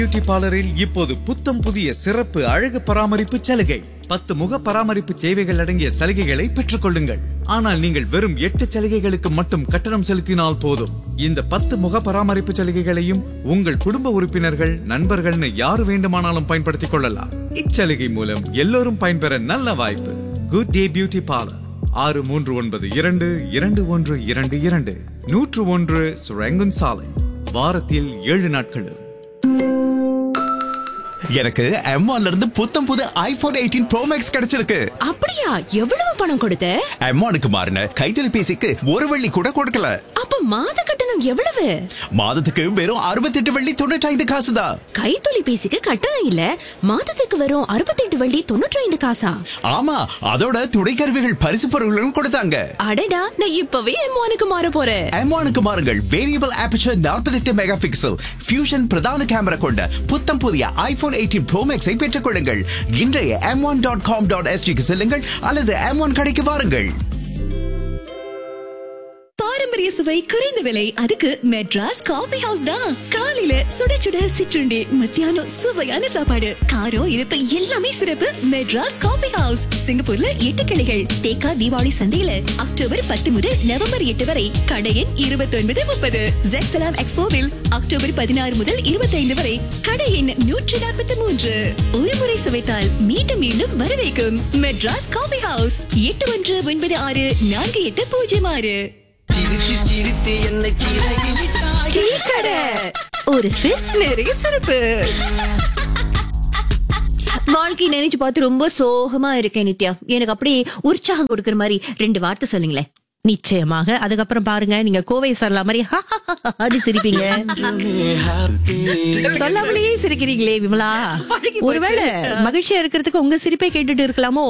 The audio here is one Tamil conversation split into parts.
பியூட்டி பார்லரில் இப்போது புத்தம் புதிய சிறப்பு அழகு பராமரிப்பு சலுகை பத்து முக பராமரிப்பு சேவைகள் அடங்கிய சலுகைகளை பெற்றுக் கொள்ளுங்கள் ஆனால் நீங்கள் வெறும் எட்டு சலுகைகளுக்கு மட்டும் கட்டணம் செலுத்தினால் போதும் இந்த பத்து முக பராமரிப்பு சலுகைகளையும் உங்கள் குடும்ப உறுப்பினர்கள் நண்பர்கள்னு யார் வேண்டுமானாலும் பயன்படுத்திக் கொள்ளலாம் இச்சலுகை மூலம் எல்லோரும் பயன்பெற நல்ல வாய்ப்பு குட் டே பியூட்டி பார்லர் ஆறு மூன்று ஒன்பது இரண்டு இரண்டு ஒன்று இரண்டு இரண்டு நூற்று ஒன்று சுரங்குன் சாலை வாரத்தில் ஏழு நாட்களும் எனக்கு M1 ல இருந்து புத்தம் புது ஐபோன் எயிட்டீன் ப்ரோ மேக்ஸ் கிடைச்சிருக்கு அப்படியா எவ்வளவு பணம் கொடுத்த M1க்கு மாறின கைத்தொலைபேசிக்கு ஒரு வெள்ளி கூட கொடுக்கல அப்ப மாத கட்டணம் எவ்வளவு மாதத்துக்கு வெறும் அறுபத்தெட்டு வெள்ளி தொண்ணூற்றி ஐந்து காசு தான் கைத்தொலைபேசிக்கு கட்டணம் இல்ல மாதத்துக்கு வரும் அறுபத்தெட்டு வள்ளி தொண்ணூற்றி ஐந்து காசா ஆமா அதோட துணை கருவிகள் பரிசு பொருட்களும் கொடுத்தாங்க அடடா நான் இப்பவே எம்மானுக்கு மாற போறேன் M1க்கு மாறுங்கள் variable aperture 48 mega pixel fusion பிரதான கேமரா கொண்ட புத்தம் புதிய ஐபோன் எயிட்டீன் ப்ரோ மேக்ஸை பெற்றுக் கொள்ளுங்கள் இன்றைய M one dot com dot எஸ்டிக்கு செல்லுங்கள் அல்லது M1 கடைக்கு வாருங்கள் பாரம்பரிய சுவை குறைந்த விலை அதுக்கு மெட்ராஸ் காபி ஹவுஸ் தான் காலையில சுட சுட சிற்றுண்டி மத்தியானம் சுவையான சாப்பாடு காரம் இனிப்பு எல்லாமே சிறப்பு மெட்ராஸ் காபி ஹவுஸ் சிங்கப்பூர்ல எட்டு கிளைகள் தேக்கா தீபாவளி சந்தையில அக்டோபர் பத்து முதல் நவம்பர் எட்டு வரை கடை எண் இருபத்தி ஒன்பது முப்பது ஜெக்சலாம் எக்ஸ்போவில் அக்டோபர் பதினாறு முதல் இருபத்தி ஐந்து வரை கடை எண் நூற்றி நாற்பத்தி மூன்று ஒரு முறை சுவைத்தால் மீண்டும் மீண்டும் வரவேற்கும் மெட்ராஸ் காபி ஹவுஸ் எட்டு ஒன்று ஒன்பது ஆறு நான்கு எட்டு பூஜ்ஜியம் ஆறு சிரித்து சிரித்து என்னை சிறகி விட்டாய். டீ கடை ஒரு சிப் நிறைய சிறப்பு வாழ்க்கை நினைச்சு பார்த்து ரொம்ப சோகமா இருக்கேன் நித்யா எனக்கு அப்படியே உற்சாகம் கொடுக்கற மாதிரி ரெண்டு வார்த்தை சொல்லுங்களேன் நிச்சயமாக அதுக்கப்புறம் பாருங்க நீங்க கோவை சரலா மாதிரி அப்படி சிரிப்பீங்க சொல்லாமலேயே சிரிக்கிறீங்களே விமலா ஒருவேளை மகிழ்ச்சியா இருக்கிறதுக்கு உங்க சிரிப்பை கேட்டுட்டு இருக்கலாமோ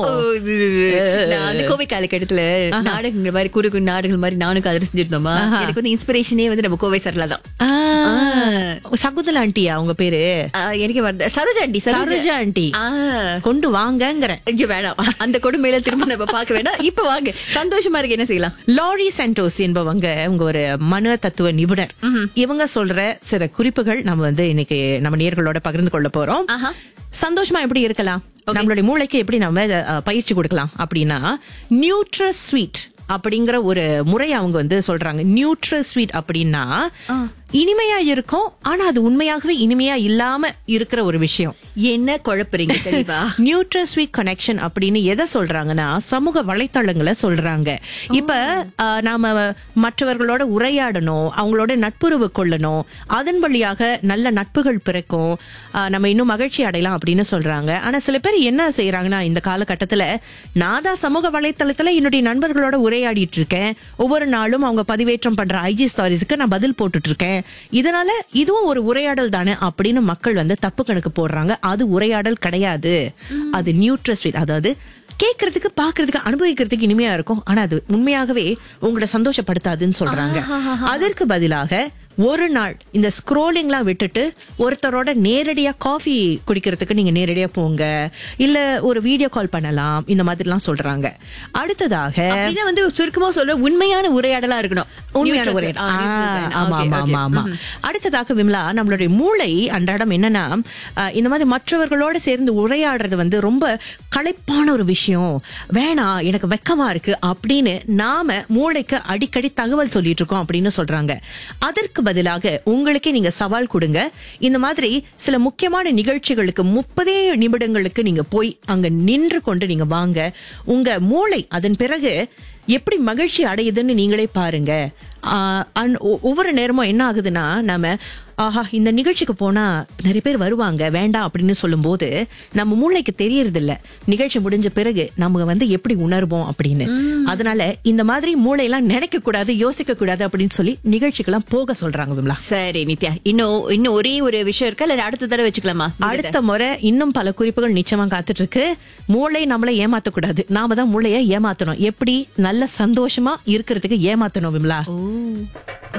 நான் வந்து கோவை காலகட்டத்துல நாடகங்கள் மாதிரி குறு குறு நாடகங்கள் மாதிரி நானும் கதை செஞ்சிருந்தோமா எனக்கு வந்து இன்ஸ்பிரேஷனே வந்து நம்ம கோவை சரலா தான் ஆ, சகுந்தலா ஆண்டியா உங்க பேரு ஆ, எனக்கு வருது சரோஜா ஆண்டி சரோஜா ஆண்டி ஆ. கொண்டு வாங்கங்கிறேன் ஐயோ வேணாம் அந்த கொடுமையில திரும்ப நம்ம பார்க்க வேணாம் இப்ப வாங்க சந்தோஷமா இருக்கு என்ன செய்யலாம் லாரி சென்டோஸ் என்பவங்க உங்க ஒரு மன தத்துவ நிபுணர் இவங்க சொல்ற சில குறிப்புகள் நம்ம வந்து இன்னைக்கு நம்ம நேர்களோட பகிர்ந்து கொள்ள போறோம் ஆஹா. சந்தோஷமா எப்படி இருக்கலாம் நம்மளுடைய மூளைக்கு எப்படி நம்ம அஹ், பயிற்சி கொடுக்கலாம் அப்படின்னா நியூட்ரஸ் ஸ்வீட் அப்படிங்கிற ஒரு முறை அவங்க வந்து சொல்றாங்க நியூட்ரல் ஸ்வீட் அப்படின்னா இனிமையா இருக்கும் ஆனா அது உண்மையாகவே இனிமையா இல்லாம இருக்கிற ஒரு விஷயம் என்ன குழப்பறீங்க தெளிவா நியூட்ரல் ஸ்வீட் கனெக்ஷன் அப்படின்னு எதை சொல்றாங்கன்னா சமூக வலைத்தளங்களை சொல்றாங்க இப்ப ஆஹ், நாம மற்றவர்களோட உரையாடணும் அவங்களோட நட்புறவு கொள்ளணும் அதன் வழியாக நல்ல நட்புகள் பிறக்கும் ஆஹ், நம்ம இன்னும் மகிழ்ச்சி அடையலாம் அப்படின்னு சொல்றாங்க ஆனா சில பேர் என்ன செய்யறாங்கன்னா இந்த காலகட்டத்துல நான் தான் சமூக வலைத்தளத்துல என்னுடைய நண்பர்களோட உரையாடிட்டு இருக்கேன் ஒவ்வொரு நாளும் அவங்க பதிவேற்றம் பண்ற ஐஜி ஸ்டாரிஸ்க்கு நான் பதில் போட்டுட்டு இருக்கேன் இதனால இதுவும் ஒரு உரையாடல் தானே அப்படின்னு மக்கள் வந்து தப்பு கணக்கு போடுறாங்க அது உரையாடல் கிடையாது அது நியூட்ரஸ்வீட் அதாவது கேட்கறதுக்கு பாக்குறதுக்கு அனுபவிக்கிறதுக்கு இனிமையா இருக்கும் ஆனா அது உண்மையாகவே உங்களை சந்தோஷப்படுத்தாதுன்னு சொல்றாங்க அதற்கு பதிலாக ஒரு நாள் இந்த ஸ்க்ரோலிங்லாம் விட்டுட்டு ஒருத்தரோட நேரடியா காஃபி குடிக்கிறதுக்கு நீங்க நேரடியா போங்க இல்ல ஒரு வீடியோ கால் பண்ணலாம் இந்த மாதிரிலாம் சொல்றாங்க அடுத்ததாக அப்படின்னா வந்து சுருக்கமா சொல்ற உண்மையான உரையாடலா இருக்கணும் உண்மையான Neutral ஒரே side. ஆ, ஆ, neutral side. ஆமா Okay, ஆமா okay. ஆமா ஆமா அடுத்ததாக விமலா நம்மளுடைய மூளை அன்றாடம் என்னன்னா அஹ், இந்த மாதிரி மற்றவர்களோட சேர்ந்து உரையாடுறது வந்து ரொம்ப களைப்பான ஒரு விஷயம் வேணாம் எனக்கு வெக்கமா இருக்கு அப்படின்னு நாம மூளைக்கு அடிக்கடி தகவல் சொல்லிட்டு இருக்கோம் அப்படின்னு சொல்றாங்க அதற்கு பதிலாக உங்களுக்கே நீங்க சவால் கொடுங்க இந்த மாதிரி சில முக்கியமான நிகழ்ச்சிகளுக்கு முப்பதே நிமிடங்களுக்கு நீங்க போய் அங்க நின்று கொண்டு நீங்க வாங்க உங்க மூளை அதன் பிறகு எப்படி மகிழ்ச்சி அடையுதுன்னு நீங்களே பாருங்க ஆஹ் and ஒ- ஒவ்வொரு நேரமும் என்ன ஆகுதுன்னா நாம ஆஹா இந்த நிகழ்ச்சிக்கு போனா நிறைய பேர் வருவாங்க வேண்டாம் அப்படின்னு சொல்லும்போது நம்ம மூளைக்கு தெரியறது இல்ல நிகழ்ச்சி முடிஞ்ச பிறகு நம்ம வந்து எப்படி உணர்வோம் அப்படின்னு அதனால இந்த மாதிரி மூளையெல்லாம் நினைக்க கூடாது யோசிக்க கூடாது அப்படின்னு சொல்லி நிகழ்ச்சிக்கெல்லாம் போக சொல்றாங்க விமலா சரி நித்யா இன்னும் இன்னும் ஒரே ஒரு விஷயம் இருக்கா இல்ல அடுத்த தடவை வச்சுக்கலாமா அடுத்த முறை இன்னும் பல குறிப்புகள் நிச்சயமா காத்துட்டு இருக்கு மூளை நம்மளை ஏமாத்த கூடாது நாம தான் மூளையை ஏமாத்தணும் எப்படி நல்ல சந்தோஷமா இருக்கிறதுக்கு ஏமாத்தணும் விமலா